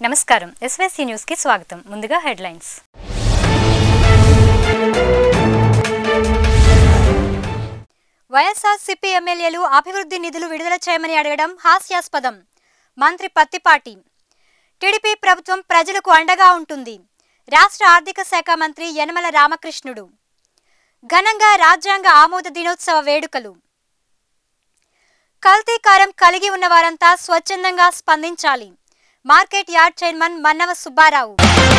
నమస్కారం SYC news కి స్వాగతం ముందుగా హెడ్లైన్స్ వైఎస్ఆర్సీపీ ఎమ్మెల్యేలు అభివృద్ధి నిధులు విడుదల చేయమని అడగడం హాస్యాస్పదం మంత్రి పత్తిపాటి టీడీపీ ప్రభుత్వం ప్రజలకు అండగా ఉంటుంది రాష్ట్ర ఆర్థిక శాఖ మంత్రి యనమల రామకృష్ణుడు ఘనంగా రాజ్యాంగ ఆమోద దినోత్సవ వేడుకలు కల్తీ కారం కలిగి ఉన్న వారంతా స్వచ్ఛందంగా స్పందించాలి market yard chairman Mannava Subbarao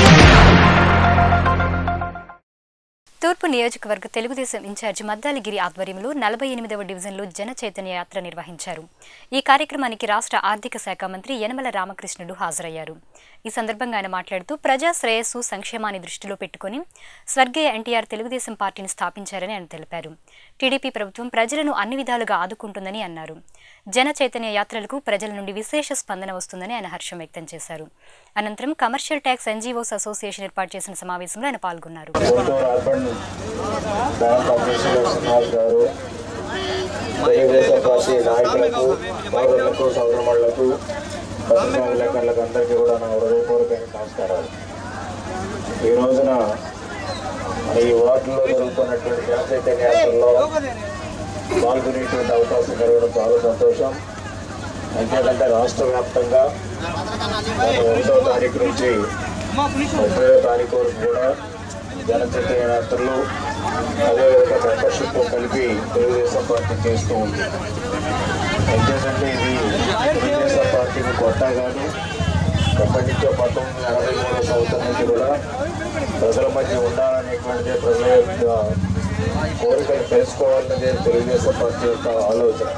తూర్పు నియోజకవర్గ తెలుగుదేశం ఇన్ఛార్జి మద్దాలిగిరి ఆధ్వర్యంలో నలభై ఎనిమిదవ డివిజన్లో జన చైతన్య యాత్ర నిర్వహించారు ఈ కార్యక్రమానికి రాష్ట్ర ఆర్థిక శాఖ మంత్రి యనమల రామకృష్ణుడు హాజరయ్యారు ఈ సందర్భంగా ఆయన మాట్లాడుతూ ప్రజా శ్రేయస్సు సంక్షేమాన్ని దృష్టిలో పెట్టుకుని స్వర్గీయ ఎన్టీఆర్ తెలుగుదేశం పార్టీని స్థాపించారని ఆయన తెలిపారు టీడీపీ ప్రభుత్వం ప్రజలను అన్ని విధాలుగా ఆదుకుంటుందని అన్నారు జన చైతన్య యాత్రలకు ప్రజల నుండి విశేష స్పందన వస్తుందని ఆయన హర్షం వ్యక్తం చేశారు అనంతరం కమర్షియల్ ట్యాక్స్ ఎన్జీఓస్ అసోసియేషన్ ఏర్పాటు చేసిన సమావేశంలో ఆయన పాల్గొన్నారు గుంటూరు అర్బన్ బ్యాంక్ అధ్యక్షులు శ్రీనివాస్ గారు తెలుగుదేశం పార్టీ నాయకులకు సోదరులకు సోదరమణులకు పత్రికా విలేకరులకు అందరికీ కూడా నా హృదయపూర్వకమైన నమస్కారాలు ఈ రోజున మన ఈ వార్డులో జరుగుతున్నటువంటి జనచైతన్య యాత్రలో పాల్గొనేటువంటి అవకాశం కలగడం చాలా సంతోషం అంతేకంటే రాష్ట్ర వ్యాప్తంగా గత ఒకటో తారీఖు నుంచి ముప్పై తారీఖు వరకు కూడా జనచైతన్య యాత్రలు అదేవిధంగా మెంబర్షిప్ కలిపి తెలుగుదేశం పార్టీ చేస్తూ ఉంది ఎందుకంటే ఇది తెలుగుదేశం పార్టీకి కొత్త కాదు ఎప్పటి నుంచో పంతొమ్మిది వందల ఎనభై మూడో సంవత్సరం నుంచి కూడా ప్రజల మధ్య ఉండాలనేటువంటిదే ప్రజల యొక్క కోరికలు తెలుసుకోవాలనేదే తెలుగుదేశం పార్టీ యొక్క ఆలోచన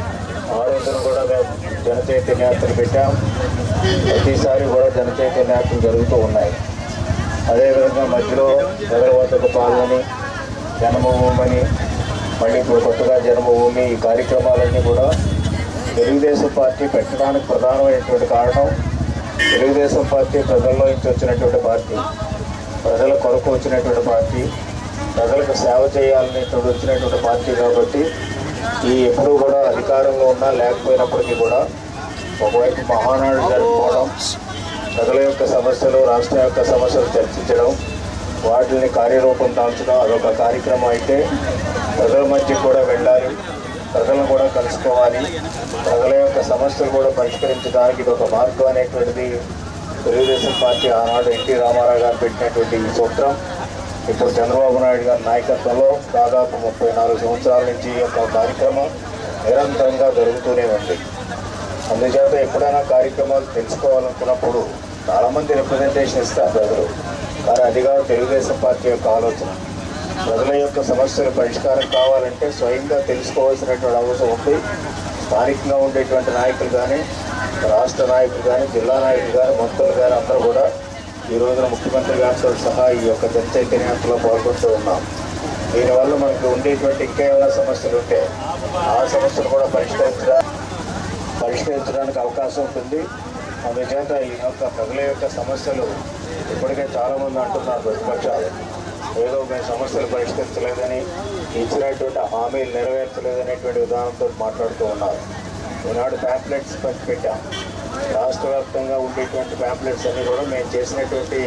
ఆ రోజున కూడా మేము జనచైతన్య యాత్ర పెట్టాం ప్రతిసారి కూడా జనచైతన్య యాత్రలు జరుగుతూ ఉన్నాయి అదేవిధంగా మధ్యలో ప్రజల వద్దకు పాల్గొని జన్మభూమని మళ్ళీ ఇప్పుడు కొత్తగా జన్మభూమి ఈ కార్యక్రమాలన్నీ కూడా తెలుగుదేశం పార్టీ పెట్టడానికి ప్రధానమైనటువంటి కారణం తెలుగుదేశం పార్టీ ప్రజల్లో నుంచి వచ్చినటువంటి పార్టీ ప్రజల కొరకు వచ్చినటువంటి పార్టీ ప్రజలకు సేవ చేయాలనేటువంటి వచ్చినటువంటి పార్టీ కాబట్టి ఈ ఎప్పుడూ కూడా అధికారంలో ఉన్నా లేకపోయినప్పటికీ కూడా ఒకవైపు మహానాడు జరుపుకోవడం ప్రజల యొక్క సమస్యలు రాష్ట్రం యొక్క సమస్యలు చర్చించడం వాటిని కార్యరూపం దాల్చడం అదొక కార్యక్రమం అయితే ప్రజల మధ్య కూడా వెళ్ళాలి ప్రజలను కూడా కలుసుకోవాలి ప్రజల యొక్క సమస్యలు కూడా పరిష్కరించడానికి ఇది ఒక మార్గం అనేటువంటిది తెలుగుదేశం పార్టీ ఆనాడు ఎన్టీ రామారావు గారు పెట్టినటువంటి ఈ సూత్రం ఇప్పుడు చంద్రబాబు నాయుడు గారి నాయకత్వంలో దాదాపు ముప్పై నాలుగు సంవత్సరాల నుంచి ఈ యొక్క కార్యక్రమం నిరంతరంగా జరుగుతూనే ఉంది అందుచేత ఎప్పుడైనా కార్యక్రమాలు తెలుసుకోవాలనుకున్నప్పుడు చాలామంది రిప్రజెంటేషన్ ఇస్తారు ప్రజలు కానీ అది కాదు తెలుగుదేశం పార్టీ యొక్క ఆలోచన ప్రజల యొక్క సమస్యల పరిష్కారం కావాలంటే స్వయంగా తెలుసుకోవాల్సినటువంటి అవసరం ఉంది స్థానికంగా ఉండేటువంటి నాయకులు కానీ రాష్ట్ర నాయకులు కానీ జిల్లా నాయకులు కానీ మంత్రులు కానీ అందరూ కూడా ఈ రోజున ముఖ్యమంత్రి గారితో సహా ఈ యొక్క జనచైతన్య యాత్రలో పాల్గొంటూ ఉన్నాం దీనివల్ల మనకు ఉండేటువంటి ఇంకా ఏమైనా సమస్యలు ఉంటే ఆ సమస్యలు కూడా పరిష్కరించడా పరిష్కరించడానికి అవకాశం ఉంటుంది అందుచేత ఈ యొక్క ప్రజల యొక్క సమస్యలు ఇప్పటికే చాలామంది అంటున్నారు ప్రతిపక్షాలు ఏదో మేము సమస్యలు పరిష్కరించలేదని ఇచ్చినటువంటి హామీలు నెరవేర్చలేదనేటువంటి విధానంతో మాట్లాడుతూ ఉన్నారు ఈనాడు ప్యాంప్లెట్స్ పంచిపెట్టాం రాష్ట్ర వ్యాప్తంగా ఉండేటువంటి ప్యాంప్లెట్స్ అన్నీ కూడా మేము చేసినటువంటి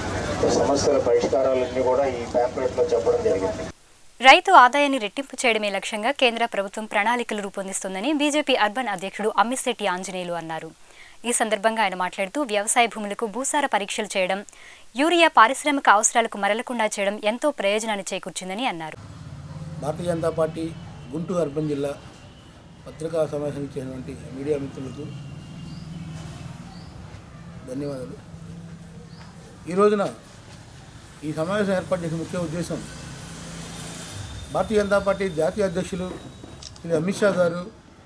సమస్యల పరిష్కారాలన్నీ కూడా ఈ ప్యాంప్లెట్లో చెప్పడం జరిగింది రైతు ఆదాయాన్ని రెట్టింపు చేయడమే లక్ష్యంగా కేంద్ర ప్రభుత్వం ప్రణాళికలు రూపొందిస్తోందని బీజేపీ అర్బన్ అధ్యక్షుడు అమ్మిశెట్టి ఆంజనేయులు అన్నారు ఈ సందర్భంగా ఆయన మాట్లాడుతూ వ్యవసాయ భూములకు భూసార పరీక్షలు చేయడం యూరియా పారిశ్రామిక అవసరాలకు మరలకుండా చేయడం ఎంతో ప్రయోజనాన్ని చేకూర్చిందని అన్నారు భారతీయ జనతా పార్టీ గుంటూరు అర్బన్ జిల్లా పత్రికా సమావేశానికి చేసినటువంటి మీడియా మిత్రులకు ధన్యవాదాలు ఈ రోజున ఈ సమావేశం ఏర్పాటు చేసిన ముఖ్య ఉద్దేశం భారతీయ జనతా పార్టీ జాతీయ అధ్యక్షులు శ్రీ అమిత్ షా గారు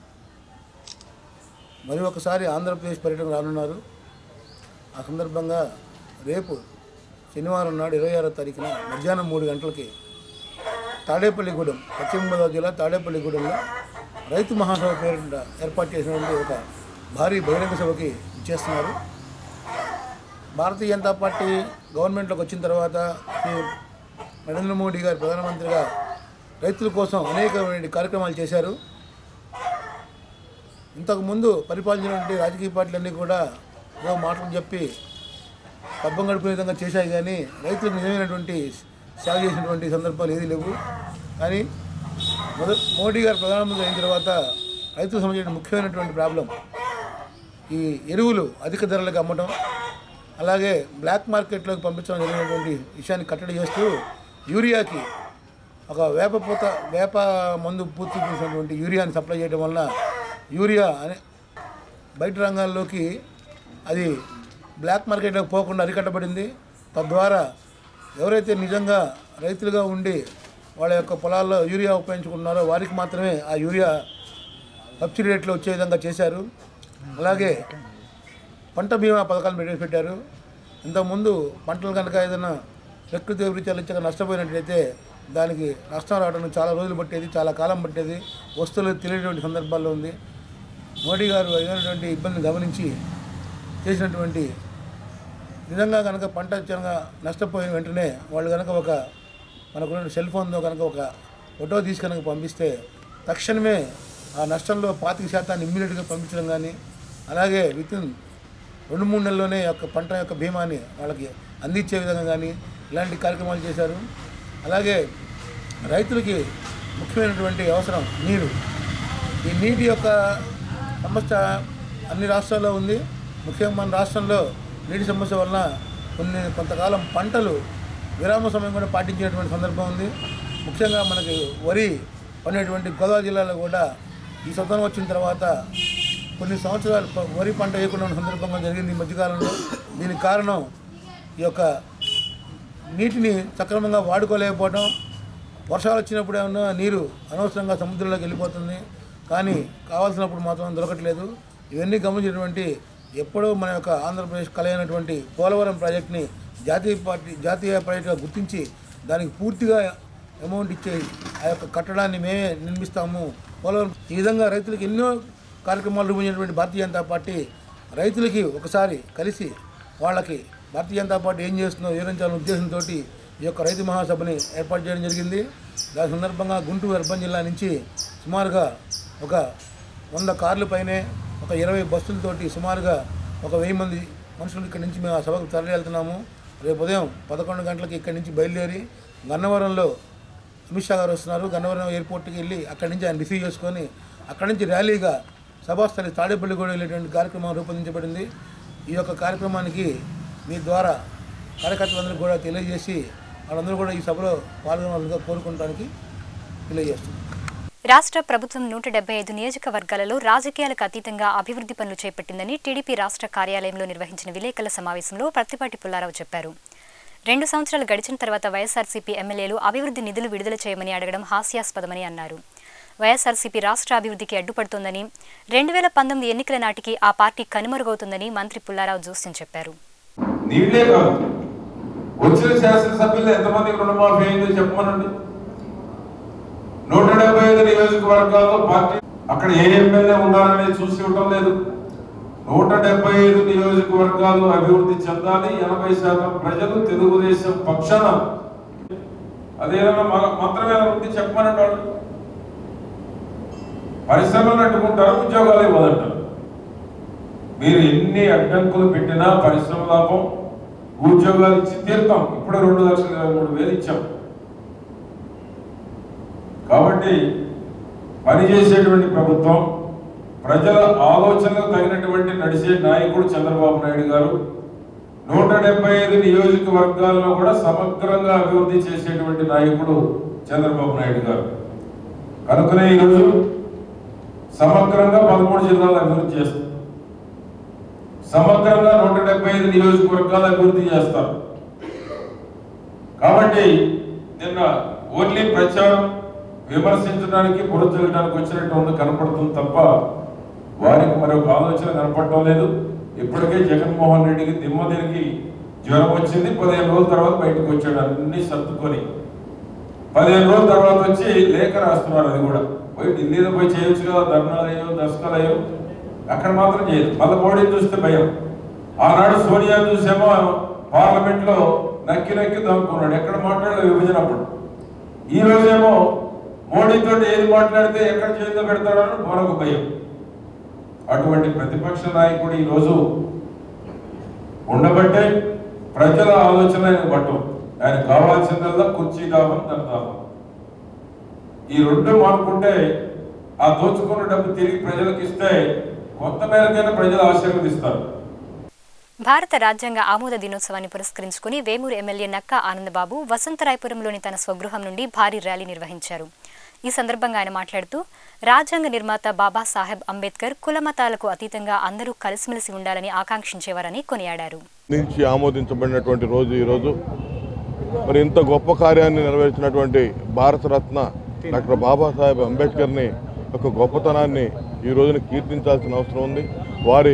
మరి ఒకసారి ఆంధ్రప్రదేశ్ పర్యటన రానున్నారు ఆ సందర్భంగా రేపు శనివారం నాడు ఇరవై ఆరో తారీఖున మధ్యాహ్నం మూడు గంటలకి తాడేపల్లిగూడెం పశ్చిమ గోదావరి జిల్లా తాడేపల్లిగూడెంలో రైతు మహాసభ పేరిట ఏర్పాటు చేసినటువంటి ఒక భారీ బహిరంగ సభకి ఇచ్చేస్తున్నారు భారతీయ జనతా పార్టీ గవర్నమెంట్లోకి వచ్చిన తర్వాత శ్రీ నరేంద్ర మోడీ గారు ప్రధానమంత్రిగా రైతుల కోసం అనేకమైన కార్యక్రమాలు చేశారు ఇంతకుముందు పరిపాలించినటువంటి రాజకీయ పార్టీలన్నీ కూడా ఏదో మాటలు చెప్పి పబ్బం గడిపే విధంగా చేశాయి కానీ రైతులకు నిజమైనటువంటి సేవ చేసినటువంటి సందర్భాలు ఏదీ లేవు కానీ మొదట మోడీ గారు ప్రధానమంత్రి అయిన తర్వాత రైతులకు సంబంధించిన ముఖ్యమైనటువంటి ప్రాబ్లం ఈ ఎరువులు అధిక ధరలకు అమ్మటం అలాగే బ్లాక్ మార్కెట్లోకి పంపించడం జరిగినటువంటి విషయాన్ని కట్టడి చేస్తూ యూరియాకి ఒక వేప పూత వేప మందు పూర్తి చేసినటువంటి యూరియాని సప్లై చేయడం వలన యూరియా అనే బయట రంగాల్లోకి అది బ్లాక్ మార్కెట్లోకి పోకుండా అరికట్టబడింది తద్వారా ఎవరైతే నిజంగా రైతులుగా ఉండి వాళ్ళ యొక్క పొలాల్లో యూరియా ఉపయోగించుకుంటున్నారో వారికి మాత్రమే ఆ యూరియా సబ్సిడీ రేట్లో వచ్చే విధంగా చేశారు అలాగే పంట బీమా పథకాలు ప్రవేశపెట్టారు ఇంతకుముందు పంటలు కనుక ఏదైనా ప్రకృతి వైపరీత్యాలు ఇచ్చాక నష్టపోయినట్లయితే దానికి నష్టం రావడానికి చాలా రోజులు పట్టేది చాలా కాలం పట్టేది వస్తువులు తెలియనటువంటి సందర్భాల్లో ఉంది మోడీ గారు అయినటువంటి ఇబ్బందిని గమనించి చేసినటువంటి నిజంగా కనుక పంట కనుక నష్టపోయిన వెంటనే వాళ్ళు కనుక ఒక మనకున్న సెల్ ఫోన్తో కనుక ఒక ఫోటో తీసి కనుక పంపిస్తే తక్షణమే ఆ నష్టంలో పాతిక శాతాన్ని ఇమ్మీడియట్గా పంపించడం కానీ అలాగే విత్ ఇన్ రెండు మూడు నెలల్లోనే యొక్క పంట యొక్క బీమాని వాళ్ళకి అందించే విధంగా కానీ ఇలాంటి కార్యక్రమాలు చేశారు అలాగే రైతులకి ముఖ్యమైనటువంటి అవసరం నీరు ఈ నీటి యొక్క సమస్య అన్ని రాష్ట్రాల్లో ఉంది ముఖ్యంగా మన రాష్ట్రంలో నీటి సమస్య వలన కొన్ని కొంతకాలం పంటలు విరామ సమయం కూడా పాటించినటువంటి సందర్భం ఉంది ముఖ్యంగా మనకి వరి పండేటువంటి గోదావరి జిల్లాలో కూడా ఈ స్వతంత్రం వచ్చిన తర్వాత కొన్ని సంవత్సరాలు ప- వరి పంట వేయకుండా ఉన్న సందర్భంగా జరిగింది ఈ మధ్యకాలంలో దీనికి కారణం ఈ యొక్క నీటిని సక్రమంగా వాడుకోలేకపోవడం వర్షాలు వచ్చినప్పుడు ఏమన్నా నీరు అనవసరంగా సముద్రంలోకి వెళ్ళిపోతుంది కానీ కావాల్సినప్పుడు మాత్రం దొరకట్లేదు ఇవన్నీ గమనించినటువంటి ఎప్పుడో మన యొక్క ఆంధ్రప్రదేశ్ కలైనటువంటి పోలవరం ప్రాజెక్ట్ని జాతీయ పార్టీ జాతీయ ప్రాజెక్టుగా గుర్తించి దానికి పూర్తిగా అమౌంట్ ఇచ్చే ఆ యొక్క కట్టడాన్ని మేమే నిర్మిస్తాము పోలవరం ఈ విధంగా రైతులకు ఎన్నో కార్యక్రమాలు రూపొందించినటువంటి భారతీయ జనతా పార్టీ రైతులకి ఒకసారి కలిసి వాళ్ళకి భారతీయ జనతా పార్టీ ఏం చేస్తుందో వివరించాలనే ఉద్దేశంతో ఈ యొక్క రైతు మహాసభని ఏర్పాటు చేయడం జరిగింది దాని సందర్భంగా గుంటూరు అర్బన్ జిల్లా నుంచి సుమారుగా ఒక వంద కార్ల పైనే ఒక ఇరవై బస్సులతోటి సుమారుగా ఒక వెయ్యి మంది మనుషులు ఇక్కడి నుంచి మేము ఆ సభకు తరలి వెళ్తున్నాము రేపు ఉదయం పదకొండు గంటలకి ఇక్కడి నుంచి బయలుదేరి గన్నవరంలో అమిత్ షా గారు వస్తున్నారు గన్నవరం ఎయిర్పోర్ట్కి వెళ్ళి అక్కడి నుంచి ఆయన రిసీవ్ చేసుకొని అక్కడి నుంచి ర్యాలీగా సభాస్థలి తాడేపల్లి కూడా వెళ్ళేటువంటి కార్యక్రమం రూపొందించబడింది ఈ యొక్క కార్యక్రమానికి మీ ద్వారా కార్యకర్తలందరూ కూడా తెలియజేసి వాళ్ళందరూ కూడా ఈ సభలో పాల్గొనాలని కోరుకోవడానికి తెలియజేస్తున్నాం రాష్ట్ర ప్రభుత్వం నూట డెబ్బై ఐదు నియోజకవర్గాలలో రాజకీయాలకు అతీతంగా అభివృద్ధి పనులు చేపట్టిందని టీడీపీ రాష్ట్ర కార్యాలయంలో నిర్వహించిన విలేకరుల సమావేశంలో ప్రత్తిపాటి పుల్లారావు చెప్పారు రెండు సంవత్సరాలు గడిచిన తర్వాత వైఎస్ఆర్సీపీ ఎమ్మెల్యేలు అభివృద్ధి నిధులు విడుదల చేయమని అడగడం హాస్యాస్పదమని అన్నారు వైఎస్ఆర్సీపీ రాష్ట్ర అభివృద్ధికి అడ్డుపడుతోందని రెండు వేల పంతొమ్మిది ఎన్నికల నాటికి ఆ పార్టీ కనుమరుగవుతుందని మంత్రి పుల్లారావు జోస్యం చెప్పారు నీళ్లే కాదు వచ్చిన శాసనసభ్యులు ఎంతమందికి రుణమాఫీ అయిందో చెప్పమనండి నూట డెబ్బై ఐదు నియోజకవర్గాల్లో పార్టీ అక్కడ ఏ ఎమ్మెల్యే ఉన్నారనేది చూసి ఇవ్వటం లేదు నూట డెబ్బై ఐదు నియోజకవర్గాలు అభివృద్ధి చెందాలి ఎనభై శాతం ప్రజలు తెలుగుదేశం పక్షాన అదేదైనా మన మంత్రమేనా ఉంది చెప్పమనండి వాళ్ళు పరిశ్రమలు అడ్డుకుంటారు ఉద్యోగాలు ఇవ్వదంటారు మీరు ఎన్ని అడ్డంకులు పెట్టినా పరిశ్రమ లాభం ఉద్యోగాలు ఇచ్చి తీరుతాం ఇప్పుడు రెండు లక్షల ఇరవై మూడు వేలు ఇచ్చాం కాబట్టి పనిచేసేటువంటి ప్రభుత్వం ప్రజల ఆలోచనలకు తగినటువంటి నడిచే నాయకుడు చంద్రబాబు నాయుడు గారు నూట డెబ్బై ఐదు నియోజకవర్గాల్లో కూడా సమగ్రంగా అభివృద్ధి చేసేటువంటి నాయకుడు చంద్రబాబు నాయుడు గారు కనుకనే ఈరోజు సమగ్రంగా పదమూడు జిల్లాలు అభివృద్ధి చేస్తారు సమగ్రంగా నూట డెబ్బై ఐదు నియోజకవర్గాలు అభివృద్ధి చేస్తారు కాబట్టి నిన్న ఓన్లీ ప్రచారం విమర్శించడానికి బురదల్లడానికి వచ్చినట్టు ఉంది కనపడుతుంది తప్ప వారికి మరొక ఆలోచన కనపడటం లేదు ఇప్పటికే జగన్మోహన్ రెడ్డికి దిమ్మ తిరిగి జ్వరం వచ్చింది పదిహేను రోజుల తర్వాత బయటకు వచ్చాడు అన్ని సర్దుకొని పదిహేను రోజుల తర్వాత వచ్చి లేఖ రాస్తున్నారు అది కూడా పోయి ఢిల్లీలో పోయి చేయొచ్చు కదా ధర్నాలయ్యో దర్శకాలయ్యో అక్కడ మాత్రం చేయదు మళ్ళీ మోడీని చూస్తే భయం ఆనాడు సోనియా చూసేమో పార్లమెంట్ లో నక్కి నక్కి దమ్ముకున్నాడు ఎక్కడ మాట్లాడలేదు విభజన అప్పుడు ఈ రోజేమో మోడీతో ఏది మాట్లాడితే ఎక్కడ చేతిలో పెడతాడని మరొక భయం అటువంటి ప్రతిపక్ష నాయకుడు ఈ రోజు ఉండబట్టే ప్రజల ఆలోచన ఆయన పట్టం ఆయన కావాల్సిందల్లా కుర్చీ డాబం దంతాబం ఈ రెండు మానుకుంటే ఆ దోచుకున్న డబ్బు తిరిగి ప్రజలకు ఇస్తే కొంత మేరకైనా ప్రజలు ఆశీర్వదిస్తారు భారత రాజ్యాంగ ఆమోద దినోత్సవాన్ని పురస్కరించుకుని వేమూరు ఎమ్మెల్యే నక్కా ఆనందబాబు వసంతరాయపురంలోని తన స్వగృహం నుండి భారీ ర్యాలీ నిర్వహించారు ఈ సందర్భంగా ఆయన మాట్లాడుతూ రాజ్యాంగ నిర్మాత బాబాసాహెబ్ అంబేద్కర్ కులమతాలకు అతీతంగా అందరూ కలిసిమెలిసి ఉండాలని ఆకాంక్షించేవారని కొనియాడారు నుంచి ఆమోదించబడినటువంటి రోజు ఈరోజు మరి ఇంత గొప్ప కార్యాన్ని నెరవేర్చినటువంటి భారతరత్న డాక్టర్ బాబాసాహెబ్ అంబేద్కర్ని ఒక గొప్పతనాన్ని ఈ రోజున కీర్తించాల్సిన అవసరం ఉంది వారి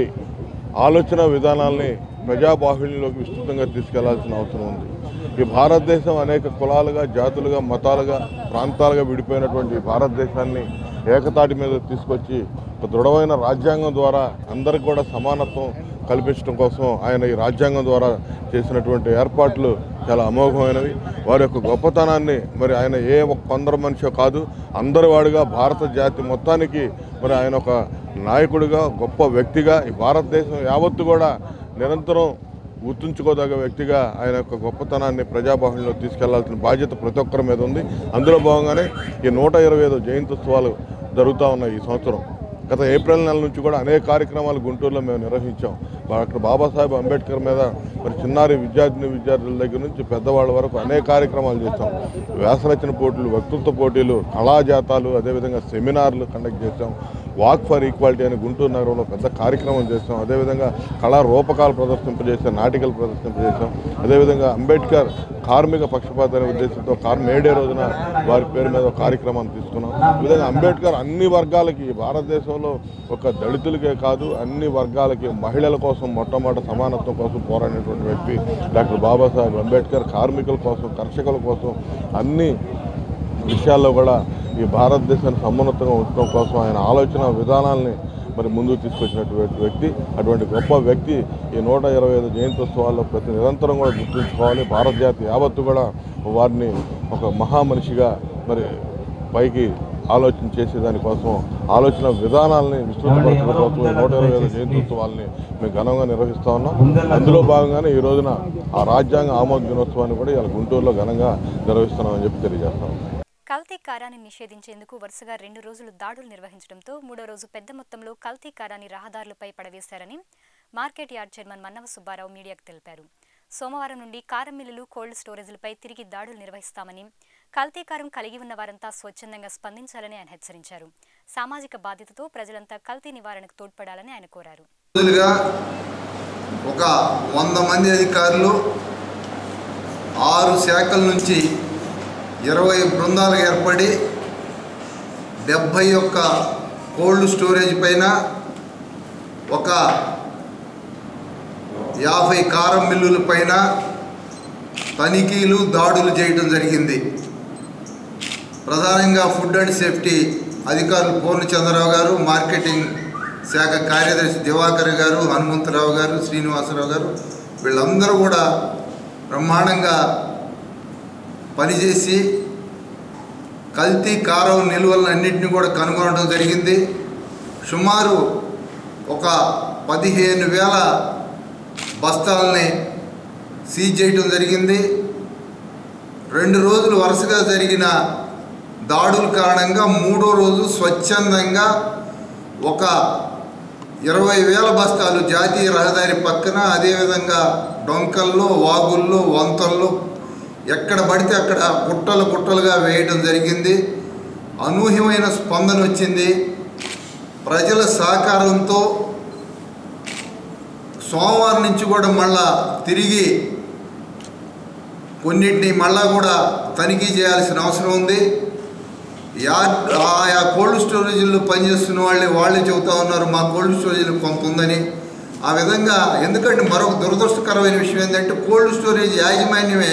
ఆలోచన విధానాల్ని ప్రజాబాహుళ్యంలోకి విస్తృతంగా తీసుకెళ్లాల్సిన అవసరం ఉంది ఈ భారతదేశం అనేక కులాలుగా జాతులుగా మతాలుగా ప్రాంతాలుగా విడిపోయినటువంటి ఈ భారతదేశాన్ని ఏకతాటి మీద తీసుకొచ్చి ఒక దృఢమైన రాజ్యాంగం ద్వారా అందరికి కూడా సమానత్వం కల్పించడం కోసం ఆయన ఈ రాజ్యాంగం ద్వారా చేసినటువంటి ఏర్పాట్లు చాలా అమోఘమైనవి వారి యొక్క గొప్పతనాన్ని మరి ఆయన ఏ ఒక్క కొందరు మనిషి కాదు అందరి వాడిగా భారత జాతి మొత్తానికి మరి ఆయన ఒక నాయకుడిగా గొప్ప వ్యక్తిగా ఈ భారతదేశం యావత్తు కూడా నిరంతరం గుర్తుంచుకోదగ్గ వ్యక్తిగా ఆయన యొక్క గొప్పతనాన్ని ప్రజాబాహుళ్యంలో తీసుకెళ్లాల్సిన బాధ్యత ప్రతి ఒక్కరి మీద ఉంది అందులో భాగంగానే ఈ నూట ఇరవై ఐదు జయంత్యుత్సవాలు జరుగుతూ ఉన్నాయి ఈ సంవత్సరం గత ఏప్రిల్ నెల నుంచి కూడా అనేక కార్యక్రమాలు గుంటూరులో మేము నిర్వహించాం డాక్టర్ బాబాసాహెబ్ అంబేద్కర్ మీద మరి చిన్నారి విద్యార్థిని విద్యార్థుల దగ్గర నుంచి పెద్దవాళ్ళ వరకు అనేక కార్యక్రమాలు చేశాం వ్యాసరచన పోటీలు వక్తృత్వ పోటీలు కళాజాతాలు అదేవిధంగా సెమినార్లు కండక్ట్ చేశాం వాక్ ఫర్ ఈక్వాలిటీ అని గుంటూరు నగరంలో పెద్ద కార్యక్రమం చేస్తాం అదేవిధంగా కళా రూపకాలు ప్రదర్శింపజేసాం నాటికలు ప్రదర్శింపజేసాం అదేవిధంగా అంబేద్కర్ కార్మిక పక్షపాత అనే ఉద్దేశంతో కార్ మేడే రోజున వారి పేరు మీద ఒక కార్యక్రమాన్ని తీసుకున్నాం ఈ విధంగా అంబేద్కర్ అన్ని వర్గాలకి భారతదేశంలో ఒక దళితులకే కాదు అన్ని వర్గాలకి మహిళల కోసం మొట్టమొదటి సమానత్వం కోసం పోరాడినటువంటి వ్యక్తి డాక్టర్ బాబాసాహెబ్ అంబేద్కర్ కార్మికుల కోసం కర్షకుల కోసం అన్ని విషయాల్లో కూడా ఈ భారతదేశాన్ని సమున్నతంగా ఉంచడం కోసం ఆయన ఆలోచన విధానాల్ని మరి ముందుకు తీసుకొచ్చినటువంటి వ్యక్తి అటువంటి గొప్ప వ్యక్తి ఈ నూట ఇరవై ఐదు జయంత్యోత్సవాల్లో ప్రతి నిరంతరం కూడా గుర్తుంచుకోవాలి భారత జాతి యావత్తు కూడా వారిని ఒక మహామనిషిగా మరి పైకి ఆలోచన చేసే దానికోసం ఆలోచన విధానాలని విస్తృతపరచడం కోసం ఈ నూట ఇరవై ఐదు జయంత్యోత్సవాల్ని మేము ఘనంగా నిర్వహిస్తా ఉన్నాం అందులో భాగంగానే ఈ రోజున ఆ రాజ్యాంగ ఆమోద దినోత్సవాన్ని కూడా ఇలా గుంటూరులో ఘనంగా నిర్వహిస్తున్నామని చెప్పి తెలియజేస్తాం కల్తీ కారాన్ని నిషేధించేందుకు వరుసగా రెండు రోజులు దాడులు నిర్వహించడంతో మూడో రోజు పెద్ద మొత్తంలో కల్తీ కారాన్ని రహదారులపై పడవేశారని market yard chairman Mannava Subbarao మీడియాకు తెలిపారు సోమవారం నుండి కారం మిల్లులు కోల్డ్ స్టోరేజ్లపై తిరిగి దాడులు నిర్వహిస్తామని కల్తీ కారం కలిగి ఉన్న వారంతా స్వచ్ఛందంగా స్పందించాలని ఆయన హెచ్చరించారు సామాజిక బాధ్యతతో ప్రజలంతా కల్తీ నివారణకు తోడ్పడాలని ఆయన కోరారు రోజులుగా ఒక వంద మంది అధికారులు ఆరు శాఖల నుంచి ఇరవై బృందాలు ఏర్పడి డెబ్భై ఒక్క కోల్డ్ స్టోరేజ్ పైన ఒక యాభై కారం మిల్లుల పైన తనిఖీలు దాడులు చేయడం జరిగింది ప్రధానంగా ఫుడ్ అండ్ సేఫ్టీ అధికారులు పూర్ణచంద్రరావు గారు మార్కెటింగ్ శాఖ కార్యదర్శి దివాకర్ గారు హనుమంతరావు గారు శ్రీనివాసరావు గారు వీళ్ళందరూ కూడా బ్రహ్మాండంగా పనిచేసి కల్తీ కారం నిల్వలన్నింటినీ కూడా కనుగొనడం జరిగింది సుమారు ఒక పదిహేను వేల బస్తాలని సీజ్ చేయడం జరిగింది రెండు రోజులు వరుసగా జరిగిన దాడుల కారణంగా మూడో రోజు స్వచ్ఛందంగా ఒక ఇరవై వేల బస్తాలు జాతీయ రహదారి పక్కన అదేవిధంగా డొంకల్లో వాగుల్లో వంతల్లో ఎక్కడ పడితే అక్కడ గుట్టలు గుట్టలుగా వేయడం జరిగింది అనూహ్యమైన స్పందన వచ్చింది ప్రజల సహకారంతో సోమవారం నుంచి కూడా మళ్ళా తిరిగి కొన్నిటిని మళ్ళా కూడా తనిఖీ చేయాల్సిన అవసరం ఉంది యార్డ్ ఆయా కోల్డ్ స్టోరేజీల్లో పనిచేస్తున్న వాళ్ళే వాళ్ళే చెబుతా ఉన్నారు మా కోల్డ్ స్టోరేజీలు కొంత ఉందని ఆ విధంగా ఎందుకంటే మరొక దురదృష్టకరమైన విషయం ఏంటంటే కోల్డ్ స్టోరేజ్ యాజమాన్యమే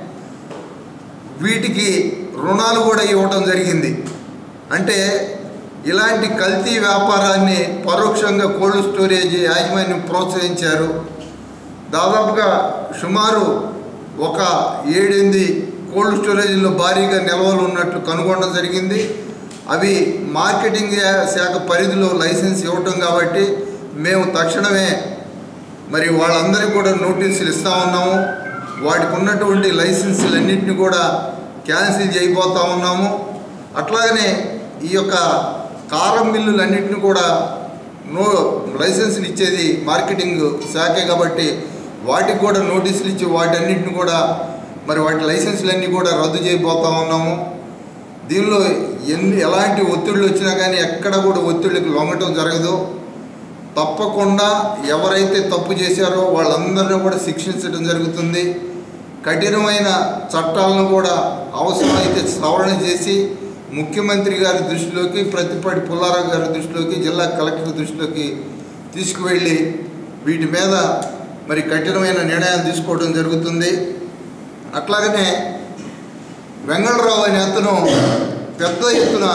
వీటికి రుణాలు కూడా ఇవ్వడం జరిగింది అంటే ఇలాంటి కల్తీ వ్యాపారాన్ని పరోక్షంగా కోల్డ్ స్టోరేజ్ యాజమాన్యం ప్రోత్సహించారు దాదాపుగా సుమారు ఒక ఏడెనిమిది కోల్డ్ స్టోరేజ్లో భారీగా నిల్వలు ఉన్నట్లు కనుగొనడం జరిగింది అవి మార్కెటింగ్ శాఖ పరిధిలో లైసెన్స్ ఇవ్వటం కాబట్టి మేము తక్షణమే మరి వాళ్ళందరికీ కూడా నోటీసులు ఇస్తూ ఉన్నాము వాటికి ఉన్నటువంటి లైసెన్సులన్నింటినీ కూడా క్యాన్సిల్ చేయబోతా ఉన్నాము అట్లాగనే ఈ యొక్క కారం మిల్లులన్నింటినీ కూడా నో లైసెన్సులు ఇచ్చేది మార్కెటింగ్ శాఖే కాబట్టి వాటికి కూడా నోటీసులు ఇచ్చి వాటన్నిటిని కూడా మరి వాటి లైసెన్సులన్నీ కూడా రద్దు చేయబోతా ఉన్నాము దీనిలో ఎన్ని ఎలాంటి ఒత్తిళ్ళు వచ్చినా కానీ ఎక్కడ కూడా ఒత్తిళ్ళకి లొంగటం జరగదు తప్పకుండా ఎవరైతే తప్పు చేశారో వాళ్ళందరినీ కూడా శిక్షించడం జరుగుతుంది కఠినమైన చట్టాలను కూడా అవసరమైతే సవరణ చేసి ముఖ్యమంత్రి గారి దృష్టిలోకి ప్రతిపాటి పుల్లారావు గారి దృష్టిలోకి జిల్లా కలెక్టర్ దృష్టిలోకి తీసుకువెళ్ళి వీటి మీద మరి కఠినమైన నిర్ణయాలు తీసుకోవడం జరుగుతుంది అట్లాగనే వెంగళరావు అనే అతను పెద్ద ఎత్తున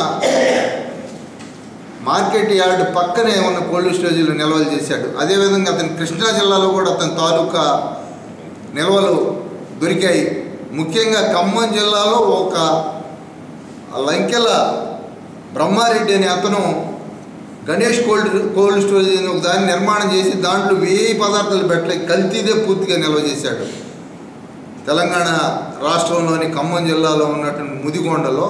మార్కెట్ యార్డ్ పక్కనే ఉన్న కోల్డ్ స్టోరేజీలో నిల్వలు చేశాడు అదేవిధంగా అతని కృష్ణా జిల్లాలో కూడా అతని తాలూకా నిల్వలు దొరికాయి ముఖ్యంగా ఖమ్మం జిల్లాలో ఒక లంకెల బ్రహ్మారెడ్డి అనే అతను గణేష్ కోల్డ్ కోల్డ్ స్టోరేజ్ అని ఒక దాన్ని నిర్మాణం చేసి దాంట్లో వేయి పదార్థాలు పెట్టలే కల్తీదే పూర్తిగా నిల్వ చేశాడు తెలంగాణ రాష్ట్రంలోని ఖమ్మం జిల్లాలో ఉన్నటువంటి ముదిగొండలో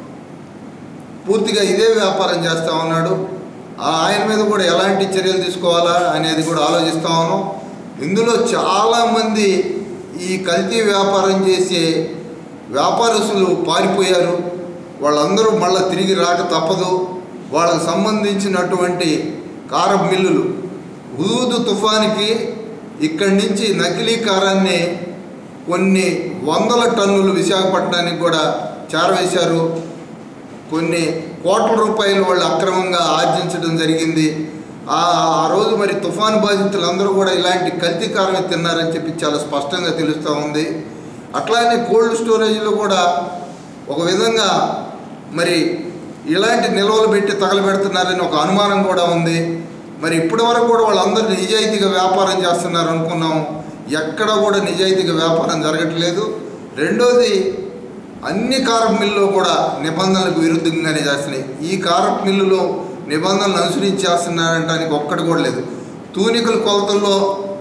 పూర్తిగా ఇదే వ్యాపారం చేస్తూ ఉన్నాడు ఆ ఆయన మీద కూడా ఎలాంటి చర్యలు తీసుకోవాలా అనేది కూడా ఆలోచిస్తా ఉన్నాం ఇందులో చాలామంది ఈ కల్తీ వ్యాపారం చేసే వ్యాపారస్తులు పారిపోయారు వాళ్ళందరూ మళ్ళీ తిరిగి రాక తప్పదు వాళ్ళకు సంబంధించినటువంటి కారం మిల్లులు హుదూదు తుఫానికి ఇక్కడి నుంచి నకిలీ కారాన్ని కొన్ని వందల టన్నులు విశాఖపట్నానికి కూడా చేరవేశారు కొన్ని కోట్ల రూపాయలు వాళ్ళు అక్రమంగా ఆర్జించడం జరిగింది ఆ ఆ రోజు మరి తుఫాను బాధితులందరూ కూడా ఇలాంటి కల్తీ కారమే తిన్నారని చెప్పి చాలా స్పష్టంగా తెలుస్తూ ఉంది అట్లానే కోల్డ్ స్టోరేజ్లో కూడా ఒక విధంగా మరి ఇలాంటి నిల్వలు పెట్టి తగలబెడుతున్నారని ఒక అనుమానం కూడా ఉంది మరి ఇప్పటి వరకు కూడా వాళ్ళందరూ నిజాయితీగా వ్యాపారం చేస్తున్నారు అనుకున్నాం ఎక్కడ కూడా నిజాయితీగా వ్యాపారం జరగట్లేదు రెండోది అన్ని కారపు మిల్లులో కూడా నిబంధనలకు విరుద్ధంగానే చేస్తున్నాయి ఈ కారపు మిల్లులో నిబంధనలు అనుసరించి చేస్తున్నారంటానికి ఒక్కటి కూడా లేదు తూనికల కొలతల్లో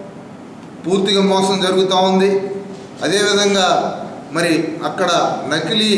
పూర్తిగా మోసం జరుగుతూ ఉంది అదేవిధంగా మరి అక్కడ నకిలీ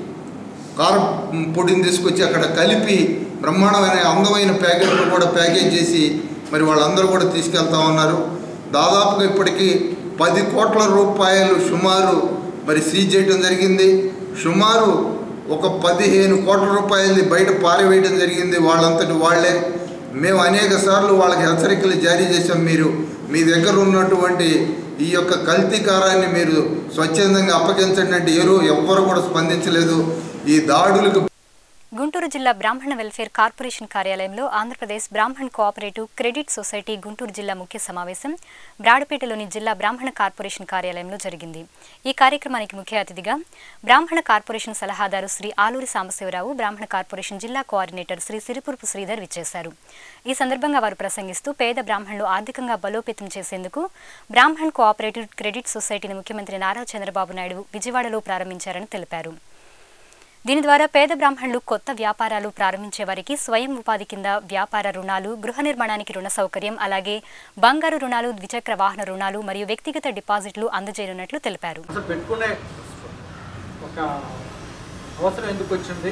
కారం పొడిని తీసుకొచ్చి అక్కడ కలిపి బ్రహ్మాండమైన అందమైన ప్యాకెట్లు కూడా ప్యాకేజ్ చేసి మరి వాళ్ళందరూ కూడా తీసుకెళ్తా ఉన్నారు దాదాపుగా ఇప్పటికీ పది కోట్ల రూపాయలు సుమారు మరి సీజ్ చేయడం జరిగింది సుమారు ఒక పదిహేను కోట్ల రూపాయలని బయట పారవేయడం జరిగింది వాళ్ళంతటి వాళ్ళే మేము అనేక సార్లు వాళ్ళకి హెచ్చరికలు జారీ చేసాం మీరు మీ దగ్గర ఉన్నటువంటి ఈ యొక్క కల్తీ కారాన్ని మీరు స్వచ్ఛందంగా అప్పగించండి అంటే ఎవరు ఎవ్వరు కూడా స్పందించలేదు ఈ దాడులకు గుంటూరు జిల్లా బ్రాహ్మణ వెల్ఫేర్ కార్పొరేషన్ కార్యాలయంలో Andhra Pradesh Brahman cooperative credit society Guntur జిల్లా ముఖ్య సమావేశం బ్రాడపేటలోని జిల్లా బ్రాహ్మణ కార్పొరేషన్ కార్యాలయంలో జరిగింది ఈ కార్యక్రమానికి ముఖ్య అతిథిగా బ్రాహ్మణ కార్పొరేషన్ సలహాదారు శ్రీ ఆలూరి సాంబశివరావు బ్రాహ్మణ కార్పొరేషన్ జిల్లా కోఆర్డినేటర్ శ్రీ సిరిపురుపు శ్రీధర్ విచ్చేశారు ఈ సందర్భంగా వారు ప్రసంగిస్తూ పేద బ్రాహ్మణులు ఆర్థికంగా బలోపేతం చేసేందుకు బ్రాహ్మణ్ కోఆపరేటివ్ క్రెడిట్ సొసైటీని ముఖ్యమంత్రి నారా చంద్రబాబు నాయుడు విజయవాడలో ప్రారంభించారని తెలిపారు దీని ద్వారా పేద బ్రాహ్మణులు కొత్త వ్యాపారాలు ప్రారంభించే వారికి స్వయం ఉపాధి కింద వ్యాపార రుణాలు గృహ నిర్మాణానికి రుణ సౌకర్యం అలాగే బంగారు రుణాలు ద్విచక్ర వాహన రుణాలు మరియు వ్యక్తిగత డిపాజిట్లు అందజేయనున్నట్లు తెలిపారు అసలు పెట్టుకునే ఒక అవసరం ఎందుకు వచ్చింది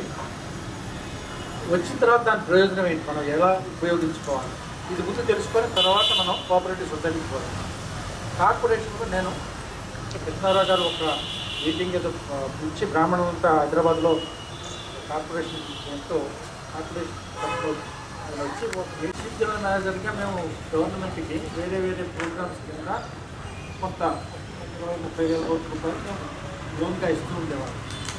వచ్చిన తర్వాత దాని ప్రయోజనం ఏంటి మనం ఎలా ఉపయోగించుకోవాలి ఇది ముందు తెలుసుకొని తర్వాత మనం కోఆపరేటివ్ సొసైటీకి పోదాం కార్పొరేషన్లో నేను కృష్ణారావు గారు ఒక మీటింగ్ ఏదో ఆ, పిలిచి బ్రాహ్మణులంతా హైదరాబాద్లో కార్పొరేషన్ ఎంతో కార్పొరేషన్ తరఫున ఆయన వచ్చి ఒక చీఫ్ జనరల్ మేనేజర్గా మేము గవర్నమెంట్కి వేరే వేరే ప్రోగ్రామ్స్ కింద కొంత ఇరవై ముప్పై వేల కోట్ల రూపాయలు మేము లోన్గా ఇస్తూ ఉండేవాళ్ళం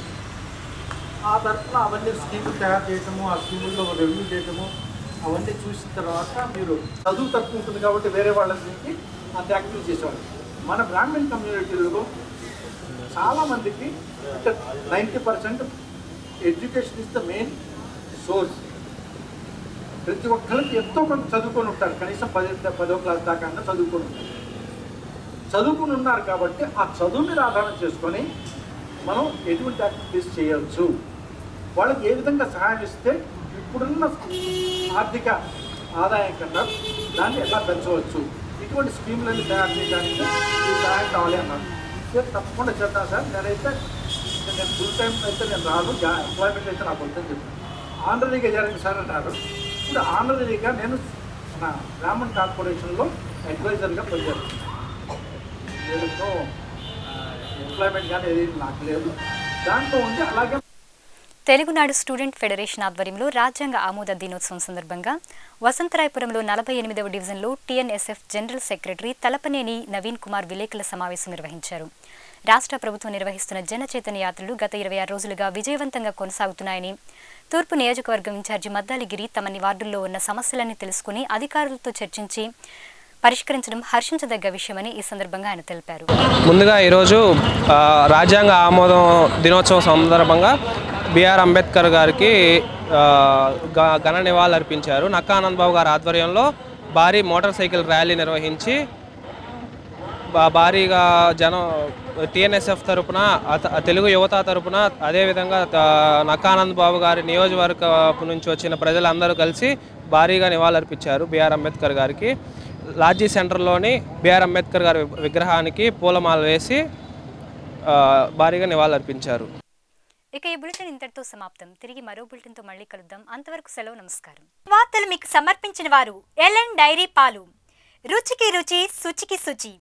ఆ తరఫున అవన్నీ స్కీములు తయారు చేయటము ఆ స్కీముల్లో రెవెన్యూ చేయటము అవన్నీ చూసిన తర్వాత మీరు చదువు తక్కువ ఉంటుంది కాబట్టి వేరే వాళ్ళ నుంచి అంత యాక్టివ్ చేసేవాళ్ళు మన బ్రాహ్మణ్ కమ్యూనిటీలో చాలామందికి అంటే ninety percent education is the main source ప్రతి ఒక్కరికి ఎంతో కొంత చదువుకొని ఉంటారు కనీసం పది పదో క్లాస్ దాకా అన్నా చదువుకొని ఉంటారు చదువుకుని ఉన్నారు కాబట్టి ఆ చదువు మీద ఆధారం చేసుకొని మనం ఎటువంటి యాక్టివిటీస్ చేయొచ్చు వాళ్ళకి ఏ విధంగా సహాయం ఇస్తే ఇప్పుడున్న ఆర్థిక ఆదాయం కన్నా దాన్ని ఎలా పెంచవచ్చు ఇటువంటి స్కీమ్లను తయారు చేయడానికి ఈ సహాయం కావాలి అన్నారు సార్ తప్పకుండా చేద్దాం సార్ నేనైతే నేను ఫుల్ టైం అయితే నేను రాను ఎంప్లాయ్మెంట్ అయితే నాకు వద్దని చెప్పాను ఆనరీగా జరిగింది సార్ అన్నారు ఇప్పుడు ఆనరీగా నేను మన బ్రాహ్మణ్ కార్పొరేషన్లో అడ్వైజర్గా పనిచేస్తున్నాను ఏదో ఎంప్లాయ్మెంట్ కానీ ఏది నాకు లేదు దాంట్లో ఉండి అలాగే తెలుగునాడు స్టూడెంట్ ఫెడరేషన్ ఆధ్వర్యంలో రాజ్యాంగ ఆమోద దినోత్సవం సందర్భంగా వసంతరాయపురంలో నలభై ఎనిమిదవ డివిజన్లో TNSF general secretary Talapaneni Naveen Kumar విలేకరుల సమావేశం నిర్వహించారు రాష్ట్ర ప్రభుత్వం నిర్వహిస్తున్న జన చైతన్య యాత్రలు గత ఇరవై ఆరు రోజులుగా విజయవంతంగా కొనసాగుతున్నాయని తూర్పు నియోజకవర్గం ఇన్ఛార్జి మద్దాలిగిరి తమ వార్డుల్లో ఉన్న సమస్యలన్నీ తెలుసుకుని అధికారులతో చర్చించి పరిష్కరించడం హర్షించదగ్గ విషయమని ఈ సందర్భంగా ఆయన తెలిపారు ముందుగా ఈరోజు ఆ, రాజ్యాంగ ఆమోదం దినోత్సవం సందర్భంగా బిఆర్ అంబేద్కర్ గారికి ఆ, గ- ఘన నివాళులు అర్పించారు నక్కా ఆనందబాబు గారి ఆధ్వర్యంలో భారీ మోటార్ సైకిల్ ర్యాలీ నిర్వహించి బా- భారీగా జనం టీఎన్ఎస్ఎఫ్ తరపున అత- తెలుగు యువత తరపున అదేవిధంగా త- నక్కానంద్ బాబు గారి నియోజకవర్గం నుంచి వచ్చిన ప్రజలందరూ కలిసి భారీగా నివాళులర్పించారు బిఆర్ అంబేద్కర్ గారికి లాడ్జీ సెంటర్లోని బిఆర్ అంబేద్కర్ గారి విగ్రహానికి పూలమాల వేసి ఆ, భారీగా నివాళులర్పించారు ఇక ఈ బులెటిన్ ఇంతటితో సమాప్తం తిరిగి మరో బులెటిన్తో మళ్ళీ కలుద్దాం అంతవరకు సెలవు నమస్కారం వార్తలు మీకు సమర్పించిన వారు ఎల్ఎన్ డైరీ పాలు రుచికి రుచి శుచికి శుచి